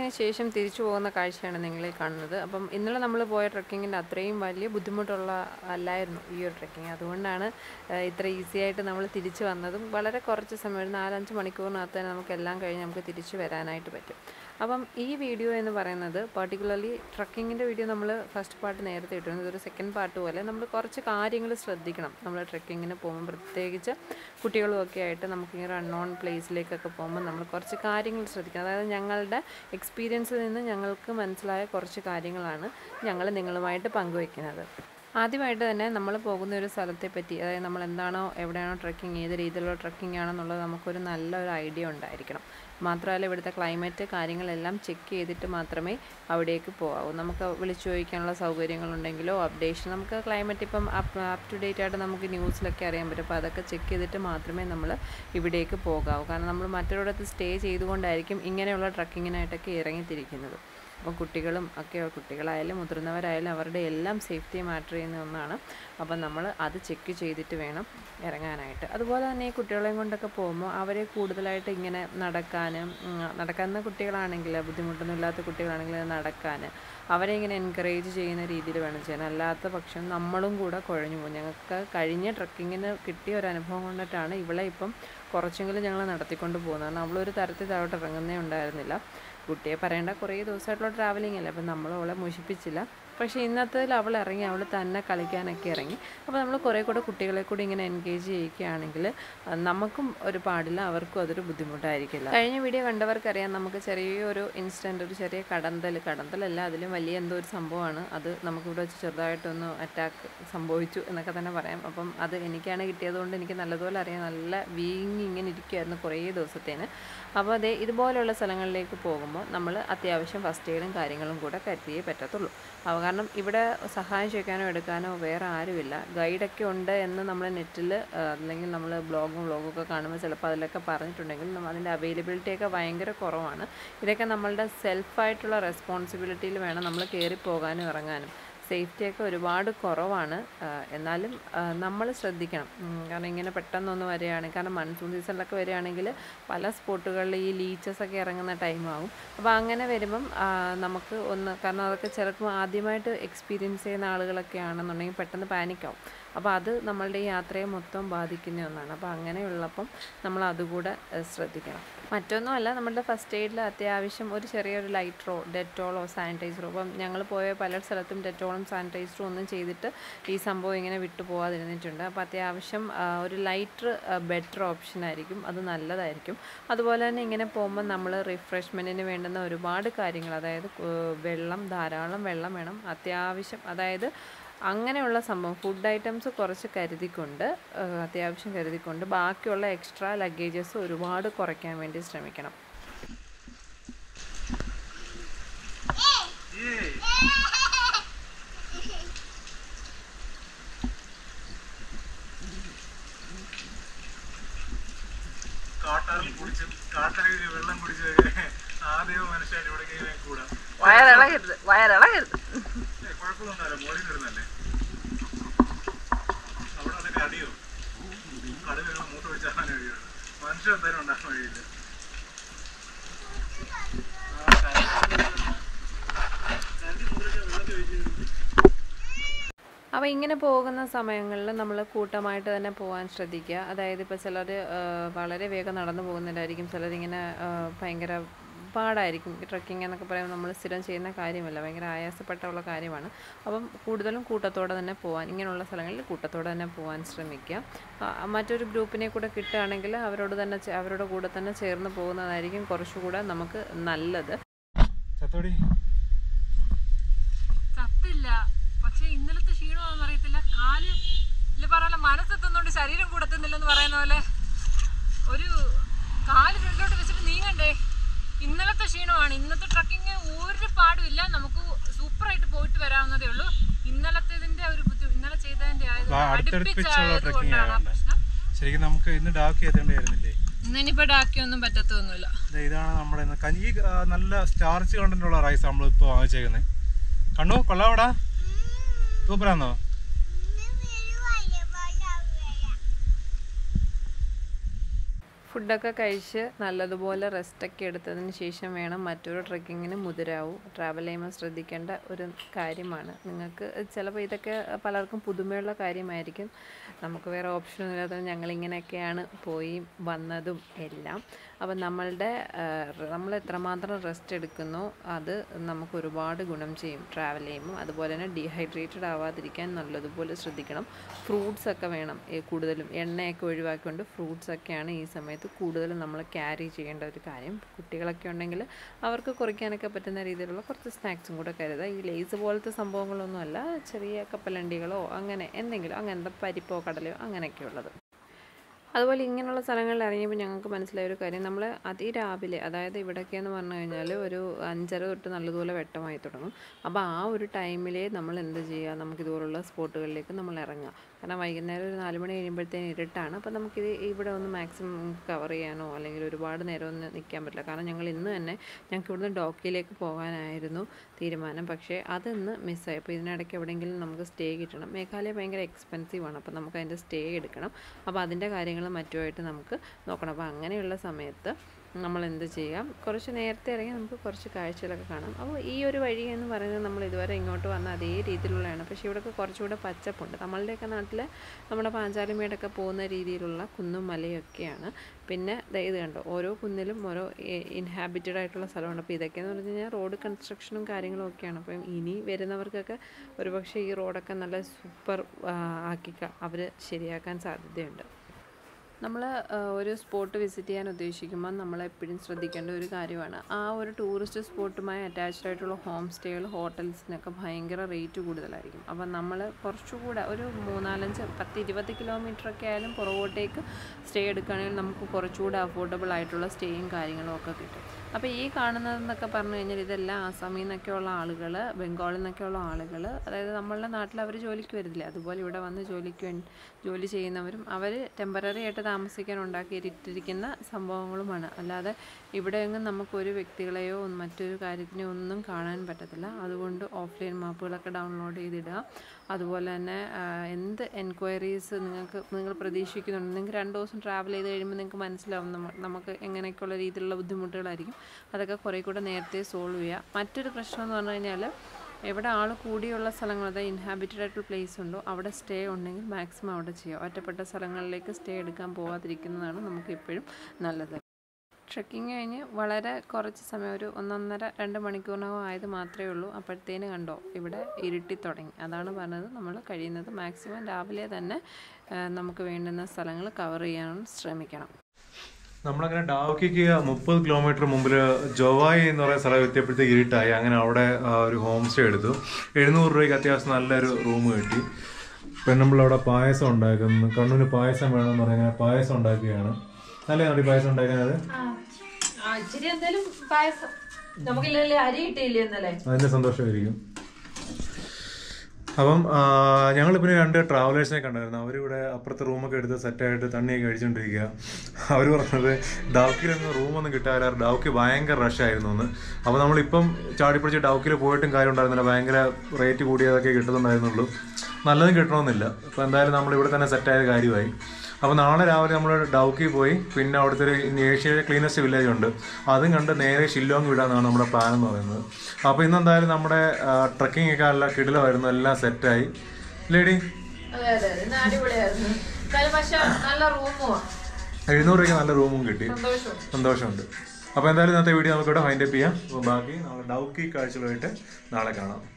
ട്രക്കിങ്ങിന് ശേഷം തിരിച്ചു പോകുന്ന കാഴ്ചയാണ് നിങ്ങളീ കാണുന്നത് അപ്പം ഇന്നലെ നമ്മൾ പോയ ട്രക്കിങ്ങിൻ്റെ അത്രയും വലിയ ബുദ്ധിമുട്ടുള്ള അല്ലായിരുന്നു ഈ ഒരു ട്രക്കിങ് അതുകൊണ്ടാണ് ആ, ഇത്ര ഈസി ആയിട്ട് നമ്മൾ തിരിച്ചു വന്നതും വളരെ കുറച്ച് സമയം ഒരു നാലഞ്ച് മണിക്കൂറിനകത്ത് തന്നെ നമുക്ക് എല്ലാം കഴിഞ്ഞ് നമുക്ക് തിരിച്ചു വരാനായിട്ട് പറ്റും അപ്പം ഈ വീഡിയോ എന്ന് പറയുന്നത് പർട്ടിക്കുലർലി ട്രക്കിങ്ങിൻ്റെ വീഡിയോ നമ്മൾ ഫസ്റ്റ് പാർട്ട് നേരത്തെ ഇട്ടിരുന്നു ഇതൊരു സെക്കൻഡ് പാർട്ട് പോലെ നമ്മൾ കുറച്ച് കാര്യങ്ങൾ ശ്രദ്ധിക്കണം നമ്മൾ ട്രക്കിങ്ങിന് പോകുമ്പോൾ പ്രത്യേകിച്ച് കുട്ടികളും ഒക്കെ ആയിട്ട് നമുക്കിങ്ങനെ അൺനോൺ പ്ലേസിലേക്കൊക്കെ പോകുമ്പോൾ നമ്മൾ കുറച്ച് കാര്യങ്ങൾ ശ്രദ്ധിക്കണം അതായത് ഞങ്ങളുടെ എക്സ്പീരിയൻസിൽ നിന്ന് ഞങ്ങൾക്ക് മനസ്സിലായ കുറച്ച് കാര്യങ്ങളാണ് ഞങ്ങൾ നിങ്ങളുമായിട്ട് പങ്കുവയ്ക്കുന്നത് ആദ്യമായിട്ട് തന്നെ നമ്മൾ പോകുന്ന ഒരു സ്ഥലത്തെ പറ്റി അതായത് നമ്മൾ എന്താണോ എവിടെയാണോ ട്രക്കിംഗ് ഏത് രീതിയിലുള്ള ട്രക്കിംഗ് ആണെന്നുള്ളത് നമുക്കൊരു നല്ലൊരു ഐഡിയ ഉണ്ടായിരിക്കണം മാത്രമല്ല ഇവിടുത്തെ ക്ലൈമറ്റ് കാര്യങ്ങളെല്ലാം ചെക്ക് ചെയ്തിട്ട് മാത്രമേ അവിടേക്ക് പോകാവൂ നമുക്ക് വിളിച്ചു ചോദിക്കാനുള്ള സൗകര്യങ്ങളുണ്ടെങ്കിലോ അപ്ഡേഷൻ നമുക്ക് ക്ലൈമറ്റ് ഇപ്പം അപ്പ് അപ് ടു ഡേറ്റ് ആയിട്ട് നമുക്ക് ന്യൂസിലൊക്കെ അറിയാൻ പറ്റും അപ്പോൾ അതൊക്കെ ചെക്ക് ചെയ്തിട്ട് മാത്രമേ നമ്മൾ ഇവിടേക്ക് പോകാവൂ കാരണം നമ്മൾ മറ്റൊരിടത്ത് സ്റ്റേ ചെയ്തുകൊണ്ടായിരിക്കും ഇങ്ങനെയുള്ള ട്രക്കിങ്ങിനായിട്ടൊക്കെ ഇറങ്ങിത്തിരിക്കുന്നത് അപ്പം കുട്ടികളും ഒക്കെ കുട്ടികളായാലും മുതിർന്നവരായാലും അവരുടെ എല്ലാം സേഫ്റ്റി മാറ്റർ ചെയ്യുന്ന ഒന്നാണ് അപ്പം നമ്മൾ അത് ചെക്ക് ചെയ്തിട്ട് വേണം ഇറങ്ങാനായിട്ട് അതുപോലെ തന്നെ ഈ കുട്ടികളെയും കൊണ്ടൊക്കെ പോകുമ്പോൾ അവരെ കൂടുതലായിട്ട് ഇങ്ങനെ നടക്കാനും ഉം, നടക്കുന്ന കുട്ടികളാണെങ്കിൽ ബുദ്ധിമുട്ടൊന്നും ഇല്ലാത്ത കുട്ടികളാണെങ്കിൽ നടക്കാൻ അവരെ ഇങ്ങനെ എൻകറേജ് ചെയ്യുന്ന രീതിയിൽ വേണം ചെയ്യാൻ അല്ലാത്ത പക്ഷം നമ്മളും കൂടെ കുഴഞ്ഞു പോകും ഞങ്ങൾക്ക് കഴിഞ്ഞ ട്രക്കിങ്ങിന് കിട്ടിയ ഒരു അനുഭവം കൊണ്ടിട്ടാണ് ഇവളെ ഇപ്പം കുറച്ചെങ്കിലും ഞങ്ങൾ നടത്തിക്കൊണ്ട് പോകുന്നത് കാരണം അവളൊരു തരത്തിൽ താഴോട്ട് ഇറങ്ങുന്നേ ഉണ്ടായിരുന്നില്ല കുട്ടിയെ പറയേണ്ട കുറേ ദിവസമായിട്ടുള്ള ട്രാവലിംഗ് അല്ലേ അപ്പം നമ്മൾ അവളെ മുഷിപ്പിച്ചില്ല പക്ഷേ ഇന്നത്തേതിൽ അവൾ ഇറങ്ങി അവൾ തന്നെ കളിക്കാനൊക്കെ ഇറങ്ങി അപ്പോൾ നമ്മൾ കുറേ കൂടെ കുട്ടികളെ കൂടി ഇങ്ങനെ എൻഗേജ് ചെയ്യിക്കുകയാണെങ്കിൽ അഹ് നമുക്കും ഒരു പാടില്ല അവർക്കും അതൊരു ബുദ്ധിമുട്ടായിരിക്കില്ല കഴിഞ്ഞ വീഡിയോ കണ്ടവർക്കറിയാം നമുക്ക് ചെറിയൊരു ഇൻസ്റ്റൻ്റ് ഒരു ചെറിയ കടന്തൽ കടന്തലല്ല അതിലും വലിയ എന്തോ ഒരു സംഭവമാണ് അത് നമുക്കിവിടെ വെച്ച് ചെറുതായിട്ടൊന്ന് അറ്റാക്ക് സംഭവിച്ചു എന്നൊക്കെ തന്നെ പറയാം അപ്പം അത് എനിക്കാണ് കിട്ടിയതുകൊണ്ട് എനിക്ക് നല്ലതുപോലെ അറിയാം നല്ല വീങ്ങി ഇങ്ങനെ ഇരിക്കുമായിരുന്നു കുറേ ദിവസത്തേന് അപ്പോൾ അതേ ഇതുപോലെയുള്ള സ്ഥലങ്ങളിലേക്ക് പോകുമ്പോൾ നമ്മൾ അത്യാവശ്യം ഫസ്റ്റ് എയ്ഡും കാര്യങ്ങളും കൂടെ കരുതിയേ പറ്റത്തുള്ളൂ അവ കാരണം ഇവിടെ സഹായം ചോദിക്കാനോ എടുക്കാനോ വേറെ ആരുമില്ല ഗൈഡൊക്കെ ഉണ്ട് എന്ന് നമ്മൾ നെറ്റിൽ അല്ലെങ്കിൽ നമ്മൾ ബ്ലോഗും വ്ളോഗും ഒക്കെ കാണുമ്പോൾ ചിലപ്പോൾ അതിലൊക്കെ പറഞ്ഞിട്ടുണ്ടെങ്കിൽ നമ്മ അതിൻ്റെ അവൈലബിലിറ്റി ഒക്കെ ഭയങ്കര കുറവാണ് ഇതൊക്കെ നമ്മളുടെ സെൽഫായിട്ടുള്ള റെസ്പോൺസിബിലിറ്റിയിൽ വേണം നമ്മൾ കയറി പോകാനും ഇറങ്ങാനും സേഫ്റ്റിയൊക്കെ ഒരുപാട് കുറവാണ് ആ, എന്നാലും നമ്മൾ ശ്രദ്ധിക്കണം ഉം, കാരണം ഇങ്ങനെ പെട്ടെന്നൊന്ന് വരികയാണെങ്കിൽ കാരണം മൺസൂൺ സീസണിലൊക്കെ വരികയാണെങ്കിൽ പല സ്പോട്ടുകളിൽ ഈ ലീച്ചസ് ഒക്കെ ഇറങ്ങുന്ന ടൈമാവും അപ്പോൾ അങ്ങനെ വരുമ്പം ആ, നമുക്ക് ഒന്ന് കാരണം അതൊക്കെ ചിലപ്പോൾ ആദ്യമായിട്ട് എക്സ്പീരിയൻസ് ചെയ്യുന്ന ആളുകളൊക്കെ ആണെന്നുണ്ടെങ്കിൽ പെട്ടെന്ന് പാനിക്കാവും അപ്പോൾ അത് നമ്മളുടെ ഈ യാത്രയെ മൊത്തം ബാധിക്കുന്ന ഒന്നാണ് അപ്പോൾ അങ്ങനെയുള്ളപ്പം നമ്മൾ അതുകൂടെ ഏഹ്, ശ്രദ്ധിക്കണം മറ്റൊന്നുമല്ല നമ്മളുടെ ഫസ്റ്റ് എയ്ഡിൽ അത്യാവശ്യം ഒരു ചെറിയൊരു ലൈറ്ററോ ഡെറ്റോളോ സാനിറ്റൈസറോ ഇപ്പം ഞങ്ങൾ പോയ പല സ്ഥലത്തും ഡെറ്റോളും സാനിറ്റൈസറും ഒന്നും ചെയ്തിട്ട് ഈ സംഭവം ഇങ്ങനെ വിട്ടു പോകാതിരുന്നിട്ടുണ്ട് അപ്പോൾ അത്യാവശ്യം ആ, ഒരു ലൈറ്റർ ബെറ്റർ ഓപ്ഷൻ ആയിരിക്കും അത് നല്ലതായിരിക്കും അതുപോലെ തന്നെ ഇങ്ങനെ പോകുമ്പോൾ നമ്മൾ റിഫ്രഷ്മെൻറ്റിന് വേണ്ടുന്ന ഒരുപാട് കാര്യങ്ങൾ അതായത് ഏഹ്, വെള്ളം ധാരാളം വെള്ളം വേണം അത്യാവശ്യം അതായത് അങ്ങനെയുള്ള സംഭവം ഫുഡ് ഐറ്റംസ് കുറച്ച് കരുതിക്കൊണ്ട് ഏഹ്, അത്യാവശ്യം കരുതിക്കൊണ്ട് ബാക്കിയുള്ള എക്സ്ട്രാ ലഗേജസ് ഒരുപാട് കുറയ്ക്കാൻ വേണ്ടി ശ്രമിക്കണം കാട്ടാറിൽ കുടിച്ച് കാട്ടറിൽ വെള്ളം കുടിച്ച് ആദ്യം മനുഷ്യൻ ഇവിടെ ഇങ്ങനെ കൂടാ വയറിളകരുത് വയറിളകരുത് ഏ, കുഴപ്പമൊന്നുമില്ല മോളിൽ വരുന്നല്ലേ അവിടെ അതിന്റെ അടിയോ കടുവകൾ മൂത്ത് വെച്ചാൽ കഴിയുള്ളൂ മനുഷ്യൻ എന്തായാലും ഉണ്ടാക്കാൻ കഴിയില്ല ആ, കരടി- കരടി മുതലൊക്കെ വെള്ളത്തിൽ ഒഴിച്ച് അപ്പോൾ ഇങ്ങനെ പോകുന്ന സമയങ്ങളിൽ നമ്മൾ കൂട്ടമായിട്ട് തന്നെ പോകാൻ ശ്രദ്ധിക്കുക അതായത് ഇപ്പോൾ ചിലർ വളരെ വേഗം നടന്നു പോകുന്നവരായിരിക്കും ചിലരിങ്ങനെ ആ, ഭയങ്കര പാടായിരിക്കും ട്രക്കിംഗ് എന്നൊക്കെ പറയുമ്പോൾ നമ്മൾ സ്ഥിരം ചെയ്യുന്ന കാര്യമല്ല ഭയങ്കര ആയാസപ്പെട്ടുള്ള കാര്യമാണ് അപ്പം കൂടുതലും കൂട്ടത്തോടെ തന്നെ പോകാൻ ഇങ്ങനെയുള്ള സ്ഥലങ്ങളിൽ കൂട്ടത്തോടെ തന്നെ പോകാൻ ശ്രമിക്കുക ആ, മറ്റൊരു ഗ്രൂപ്പിനെ കൂടെ കിട്ടുകയാണെങ്കിൽ അവരോട് തന്നെ ചേ- അവരുടെ കൂടെ തന്നെ ചേർന്ന് പോകുന്നതായിരിക്കും കുറച്ചുകൂടെ നമുക്ക് നല്ലത് ചത്തോടി ചത്തില്ല പക്ഷെ ഇന്നലത്തെ ക്ഷീണമാണെന്ന് അറിയത്തില്ല കാല് ഇല്ല പറയല മനസ്സെത്തുന്നോണ്ട് ശരീരം കൂടത്തുന്നില്ലെന്ന് പറയുന്ന പോലെ ഒരു കാല് ഫ്രണ്ടിലോട്ട് വെച്ചിട്ട് നീങ്ങണ്ടേ ഇന്നലത്തെ ക്ഷീണമാണ് ഇന്നത്തെ ട്രക്കിങ് ഒരു പാടുമില്ല നമുക്ക് സൂപ്പറായിട്ട് പോയിട്ട് വരാവുന്നതേ ഉള്ളൂ ഇന്നലത്തേതിന്റെ ഒരു ബുദ്ധി ഇന്നലെ ചെയ്തതിന്റെ ആയത് അടുത്തടുപ്പിച്ചുള്ള അടുപ്പിച്ചായത് ട്രക്കിംഗ് കൊണ്ടാണ് ആ ആയതുകൊണ്ട് പ്രശ്നം ശരിക്കും നമുക്ക് ഇന്ന് ഡാക്ക് ചെയ്തേണ്ടായിരുന്നില്ലേ ഇന്നിനിപ്പോ ഡാക്കിയൊന്നും പറ്റത്തൊന്നുമില്ല ദേ ഇതാണ് നമ്മുടെ ഇന്ന് കഞ്ഞി ഈ ആ, നല്ല സ്റ്റാർച്ച് കണ്ടന്റ് ഉള്ള റൈസ് നമ്മൾ ഇപ്പോൾ വാങ്ങിച്ചേക്കുന്നത് കണ്ണു കൊള്ളാവടാ സൂപ്പറാന്നോ ഫുഡൊക്കെ കഴിച്ച് നല്ലതുപോലെ റെസ്റ്റൊക്കെ എടുത്തതിന് ശേഷം വേണം മറ്റൊരു ട്രെക്കിങ്ങിന് മുതിരാവൂ ട്രാവൽ ചെയ്യുമ്പോൾ ശ്രദ്ധിക്കേണ്ട ഒരു കാര്യമാണ് നിങ്ങൾക്ക് ചിലപ്പോൾ ഇതൊക്കെ പലർക്കും പുതുമയുള്ള കാര്യമായിരിക്കും നമുക്ക് വേറെ ഓപ്ഷനൊന്നും ഇല്ലാതെ ഞങ്ങളിങ്ങനെയൊക്കെയാണ് പോയി വന്നതും എല്ലാം അപ്പം നമ്മളുടെ നമ്മൾ എത്രമാത്രം റെസ്റ്റ് എടുക്കുന്നോ അത് നമുക്ക് ഒരുപാട് ഗുണം ചെയ്യും ട്രാവൽ ചെയ്യുമ്പോൾ അതുപോലെ തന്നെ ഡീഹൈഡ്രേറ്റഡ് ആവാതിരിക്കാൻ നല്ലതുപോലെ ശ്രദ്ധിക്കണം ഫ്രൂട്ട്സ് ഒക്കെ വേണം ഏ, കൂടുതലും എണ്ണയൊക്കെ ഒഴിവാക്കിക്കൊണ്ട് ഫ്രൂട്ട്സ് ഒക്കെയാണ് ഈ സമയത്ത് കൂടുതലും നമ്മൾ ക്യാരി ചെയ്യേണ്ട ഒരു കാര്യം കുട്ടികളൊക്കെ ഉണ്ടെങ്കിൽ അവർക്ക് കുറയ്ക്കാനൊക്കെ പറ്റുന്ന രീതിയിലുള്ള കുറച്ച് സ്നാക്സും കൂടെ കരുതുക ഈ ലേസ് പോലത്തെ സംഭവങ്ങളൊന്നുമല്ല ചെറിയ കപ്പലണ്ടികളോ അങ്ങനെ എന്തെങ്കിലും അങ്ങനത്തെ പരിപ്പോ കടലയോ അങ്ങനെയൊക്കെയുള്ളത് അതുപോലെ ഇങ്ങനെയുള്ള സ്ഥലങ്ങളിൽ ഇറങ്ങിയപ്പോൾ ഞങ്ങൾക്ക് മനസ്സിലായ ഒരു കാര്യം നമ്മൾ അതിരാവിലെ അതായത് ഇവിടെയൊക്കെയെന്ന് പറഞ്ഞു കഴിഞ്ഞാൽ ഒരു അഞ്ചര തൊട്ട് നല്ലതുപോലെ വെട്ടമായി തുടങ്ങും അപ്പോൾ ആ ഒരു ടൈമിലേ നമ്മൾ എന്ത് ചെയ്യുക നമുക്ക് ഇതുപോലുള്ള സ്പോട്ടുകളിലേക്ക് നമ്മൾ ഇറങ്ങുക കാരണം വൈകുന്നേരം ഒരു നാല് മണി കഴിയുമ്പോഴത്തേന് ഇരുട്ടാണ് അപ്പോൾ നമുക്കിത് ഇവിടെ ഒന്ന് മാക്സിമം കവർ ചെയ്യാനോ അല്ലെങ്കിൽ ഒരുപാട് നേരം ഒന്നും നിൽക്കാൻ പറ്റില്ല കാരണം ഞങ്ങൾ ഇന്ന് തന്നെ ഞങ്ങൾക്ക് ഇവിടുന്ന് ഡോക്കിയിലേക്ക് പോകാനായിരുന്നു തീരുമാനം പക്ഷേ അതിന്ന് മിസ്സായി അപ്പോൾ ഇതിനിടയ്ക്ക് എവിടെയെങ്കിലും നമുക്ക് സ്റ്റേ കിട്ടണം മേഘാലയ ഭയങ്കര എക്സ്പെൻസീവ് ആണ് അപ്പോൾ നമുക്ക് അതിൻ്റെ സ്റ്റേ എടുക്കണം അപ്പോൾ അതിൻ്റെ കാര്യങ്ങൾ മറ്റുമായിട്ട് നമുക്ക് നോക്കണം അപ്പോൾ അങ്ങനെയുള്ള സമയത്ത് നമ്മൾ എന്ത് ചെയ്യാം കുറച്ച് നേരത്തെ ഇറങ്ങി നമുക്ക് കുറച്ച് കാഴ്ചകളൊക്കെ കാണാം അപ്പോൾ ഈ ഒരു വഴി എന്ന് പറയുന്നത് നമ്മൾ ഇതുവരെ ഇങ്ങോട്ട് വന്ന അതേ രീതിയിലുള്ളതാണ് പക്ഷേ ഇവിടെയൊക്കെ കുറച്ചുകൂടെ പച്ചപ്പുണ്ട് നമ്മളുടെയൊക്കെ നാട്ടിൽ നമ്മുടെ പാഞ്ചാലിമേടൊക്കെ പോകുന്ന രീതിയിലുള്ള കുന്നും മലയൊക്കെയാണ് പിന്നെ ദേ ഇത് കണ്ടോ ഓരോ കുന്നിലും ഓരോ ഇൻഹാബിറ്റഡ് ആയിട്ടുള്ള സ്ഥലമുണ്ട് അപ്പോൾ ഇതൊക്കെയെന്ന് പറഞ്ഞു കഴിഞ്ഞാൽ റോഡ് കൺസ്ട്രക്ഷനും കാര്യങ്ങളും ഒക്കെയാണ് അപ്പം ഇനി വരുന്നവർക്കൊക്കെ ഒരുപക്ഷെ ഈ റോഡൊക്കെ നല്ല സൂപ്പർ ആക്കി അവർ ശരിയാക്കാൻ സാധ്യതയുണ്ട് നമ്മൾ ഒരു സ്പോട്ട് വിസിറ്റ് ചെയ്യാൻ ഉദ്ദേശിക്കുമ്പോൾ നമ്മൾ എപ്പോഴും ശ്രദ്ധിക്കേണ്ട ഒരു കാര്യമാണ് ആ ഒരു ടൂറിസ്റ്റ് സ്പോട്ടുമായി അറ്റാച്ച്ഡ് ആയിട്ടുള്ള ഹോം സ്റ്റേകൾ ഹോട്ടൽസിനൊക്കെ ഭയങ്കര റേറ്റ് കൂടുതലായിരിക്കും അപ്പം നമ്മൾ കുറച്ചുകൂടെ ഒരു മൂന്നാലഞ്ച് പത്ത് ഇരുപത് കിലോമീറ്റർ ഒക്കെ ആയാലും പുറകോട്ടേക്ക് സ്റ്റേ എടുക്കുകയാണെങ്കിൽ നമുക്ക് കുറച്ചുകൂടെ അഫോർഡബിൾ ആയിട്ടുള്ള സ്റ്റേയും കാര്യങ്ങളും ഒക്കെ കിട്ടും അപ്പോൾ ഈ കാണുന്നതെന്നൊക്കെ പറഞ്ഞു കഴിഞ്ഞാൽ ഇതെല്ലാം ആസാമിൽ നിന്നൊക്കെയുള്ള ആളുകൾ ബംഗാളിൽ നിന്നൊക്കെയുള്ള ആളുകൾ അതായത് നമ്മളുടെ നാട്ടിൽ അവർ ജോലിക്ക് വരില്ലേ അതുപോലെ ഇവിടെ വന്ന് ജോലിക്ക് വേണ്ടി ജോലി ചെയ്യുന്നവരും അവർ ടെമ്പററി ആയിട്ട് താമസിക്കാൻ ഉണ്ടാക്കിയിട്ടിരിക്കുന്ന സംഭവങ്ങളുമാണ് അല്ലാതെ ഇവിടെയെങ്ങും നമുക്കൊരു വ്യക്തികളെയോ ഒന്നും മറ്റൊരു കാര്യത്തിനെയോ ഒന്നും കാണാൻ പറ്റത്തില്ല അതുകൊണ്ട് ഓഫ്ലൈൻ മാപ്പുകളൊക്കെ ഡൗൺലോഡ് ചെയ്തിടുക അതുപോലെ തന്നെ ആ, എന്ത് എൻക്വയറീസ് നിങ്ങൾക്ക് നിങ്ങൾ പ്രതീക്ഷിക്കുന്നുണ്ട് നിങ്ങൾക്ക് രണ്ട് ദിവസം ട്രാവൽ ചെയ്ത് കഴിയുമ്പോൾ നിങ്ങൾക്ക് മനസ്സിലാവും നമ്മ നമുക്ക് എങ്ങനെയൊക്കെയുള്ള രീതിയിലുള്ള ബുദ്ധിമുട്ടുകളായിരിക്കും അതൊക്കെ കുറേ കൂടെ നേരത്തെ സോൾവ് ചെയ്യുക മറ്റൊരു പ്രശ്നം എന്ന് പറഞ്ഞു കഴിഞ്ഞാൽ എവിടെ ആൾ കൂടിയുള്ള സ്ഥലങ്ങൾ അതായത് ഇൻഹാബിറ്റഡ് ആയിട്ടുള്ള പ്ലേസ് ഉണ്ടോ അവിടെ സ്റ്റേ ഉണ്ടെങ്കിൽ മാക്സിമം അവിടെ ചെയ്യുക ഒറ്റപ്പെട്ട സ്ഥലങ്ങളിലേക്ക് സ്റ്റേ എടുക്കാൻ പോകാതിരിക്കുന്നതാണ് നമുക്ക് എപ്പോഴും നല്ലത് ട്രെക്കിങ് കഴിഞ്ഞ് വളരെ കുറച്ച് സമയം ഒരു ഒന്നൊന്നര രണ്ട് മണിക്കൂറിനകം ആയത് മാത്രമേ ഉള്ളൂ അപ്പോഴത്തേന് കണ്ടോ ഇവിടെ ഇരുട്ടി തുടങ്ങി അതാണ് പറഞ്ഞത് നമ്മൾ കഴിയുന്നത് മാക്സിമം രാവിലെ തന്നെ ആ, നമുക്ക് വേണ്ടുന്ന സ്ഥലങ്ങൾ കവർ ചെയ്യാൻ ശ്രമിക്കണം നമ്മളങ്ങനെ ഡാവക്കിക്ക് മുപ്പത് കിലോമീറ്റർ മുമ്പിൽ ജോവായി എന്ന് പറയുന്ന സ്ഥലം എത്തിയപ്പോഴത്തേക്ക് ഇരുട്ടായി അങ്ങനെ അവിടെ ആ, ഒരു ഹോം സ്റ്റേ എടുത്തു എഴുന്നൂറ് രൂപയ്ക്ക് അത്യാവശ്യം നല്ലൊരു റൂം കിട്ടി പിന്നെ നമ്മളവിടെ പായസം ഉണ്ടാക്കുന്നു കണ്ണൂന് പായസം വേണമെന്ന് പറഞ്ഞാൽ പായസം ഉണ്ടാക്കുകയാണ് നല്ലതാണ് ഈ പായസം ഉണ്ടാക്കുന്നത് ഇച്ചിരി എന്തേലും പായസം നമുക്കില്ലല്ലേ അരി കിട്ടിയില്ലേ ഇന്നലെ അതിന്റെ സന്തോഷമായിരിക്കും അപ്പം ഞങ്ങൾ പിന്നെ രണ്ട് ട്രാവലേഴ്സിനെ കണ്ടായിരുന്നു അവരിവിടെ അപ്പുറത്തെ റൂമൊക്കെ എടുത്ത് സെറ്റായിട്ട് തണ്ണിയൊക്കെ കഴിച്ചുകൊണ്ടിരിക്കുക അവർ പറഞ്ഞത് ഡൗക്കിലൊന്നും റൂമൊന്നും കിട്ടാറില്ല ഡൗക്കി ഭയങ്കര റഷായിരുന്നു എന്ന് അപ്പോൾ നമ്മളിപ്പം ചാടിപ്പിടിച്ച് ഡൗക്കിൽ പോയിട്ടും കാര്യം ഉണ്ടായിരുന്നില്ല ഭയങ്കര റേറ്റ് കൂടിയതൊക്കെ കിട്ടുന്നുണ്ടായിരുന്നുള്ളൂ നല്ലതും കിട്ടണമെന്നില്ല അപ്പോൾ എന്തായാലും നമ്മൾ ഇവിടെ തന്നെ സെറ്റായ കാര്യമായി അപ്പോൾ നാളെ രാവിലെ നമ്മൾ ഡൗക്കി പോയി പിന്നെ അവിടുത്തെ ഒരു ഏഷ്യയിലെ ക്ലീനസ്റ്റ് വില്ലേജ് ഉണ്ട് അതും കണ്ട് നേരെ ഷില്ലോങ് വിടാന്നാണ് നമ്മുടെ പ്ലാൻ എന്ന് പറയുന്നത് അപ്പോൾ ഇന്ന് എന്തായാലും നമ്മുടെ ട്രക്കിംഗ് ഒക്കെ എല്ലാം കിടിലമായിരുന്നു എല്ലാം സെറ്റായി ലേഡി അതെ അതെ അതെ ഇന്ന് അടിപൊളിയായിരുന്നു എന്തായാലും പക്ഷെ നല്ല റൂമോ എഴുന്നൂറ് രൂപയ്ക്ക് നല്ല റൂമും കിട്ടി സന്തോഷം സന്തോഷമുണ്ട് അപ്പോൾ എന്തായാലും ഇന്നത്തെ വീഡിയോ നമുക്കിവിടെ ഫൈൻഡ് അപ്പ് ചെയ്യാം അപ്പോൾ ബാക്കി നാളെ ഡൗക്കി കാഴ്ചകളുമായിട്ട് നാളെ കാണാം